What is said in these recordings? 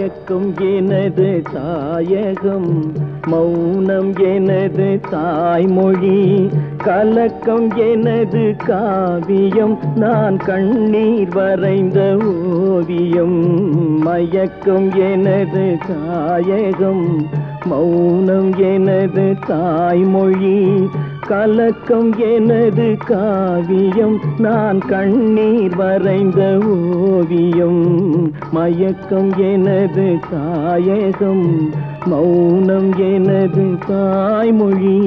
மயக்கம் எனது தாயகம் மௌனம் எனது தாய்மொழி கலக்கம் எனது காவியம் நான் கண்ணீர் வரைந்த ஓவியம் மயக்கம் எனது தாயகம் மௌனம் எனது தாய்மொழி கலக்கம் எனது காவியம் நான் கண்ணீர் வரைந்த ஓவியம் மயக்கம் எனது தாயகம் மௌனம் எனது தாய்மொழி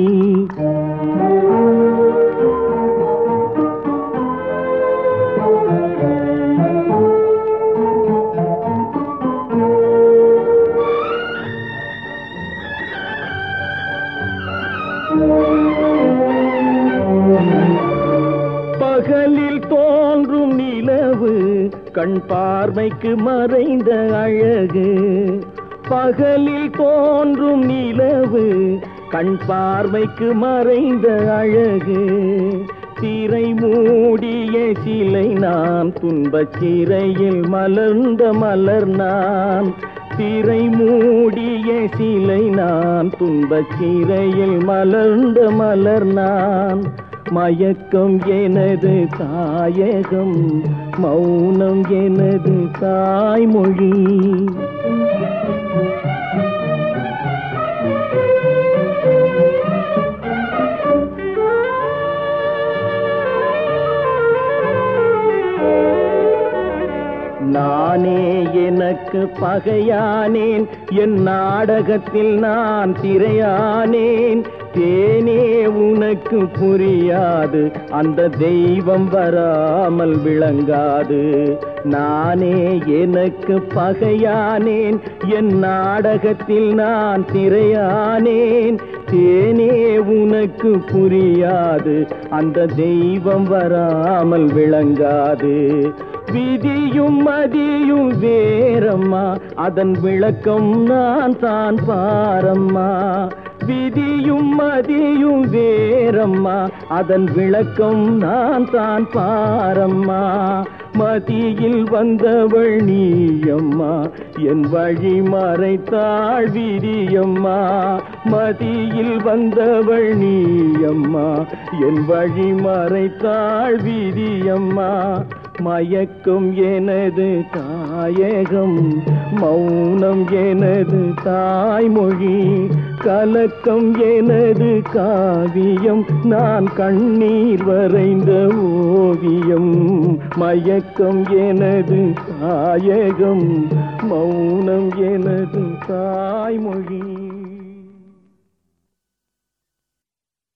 பகலில் தோன்றும் நிலவு கண் பார்வைக்கு மறைந்த அழகு பகலில் தோன்றும் நிலவு கண் பார்வைக்கு மறைந்த அழகு திரை மூடிய சிலை நான் துன்பச் சிறையில் மலர்ந்த மலர் நான் திரை மூடிய சிலை நான் துன்பச் சிறையில் மலர்ந்த மலர் நான் மயக்கம் எனது தாயகம் மௌனம் எனது தாய்மொழி நானே எனக்கு பகையானேன் என் நாடகத்தில் நான் திரையானேன் தேனே உனக்கு புரியாது அந்த தெய்வம் வராமல் விளங்காது நானே எனக்கு பகையானேன் என் நாடகத்தில் நான் திரையானேன் தேனே உனக்கு புரியாது அந்த தெய்வம் வராமல் விளங்காது விதியும் மதியும் வேறம்மா அதன் விளக்கம் நான் தான் பாரம்மா விதியும் மதியும் வேறம்மா அதன் விளக்கம் நான் தான் பாரம்மா மதியில் வந்தவள் நீயம்மா என் வழி மறைத்தாள் விதியம்மா மதியில் வந்தவள் நீயம்மா என் வழி மறைத்தாள் விதியம்மா மயக்கம் எனது தாயகம் மௌனம் எனது தாய்மொழி கலக்கம் எனது காவியம் நான் கண்ணீர் வரைந்த ஓவியம் மயக்கம் எனது தாயகம் மௌனம் எனது தாய்மொழி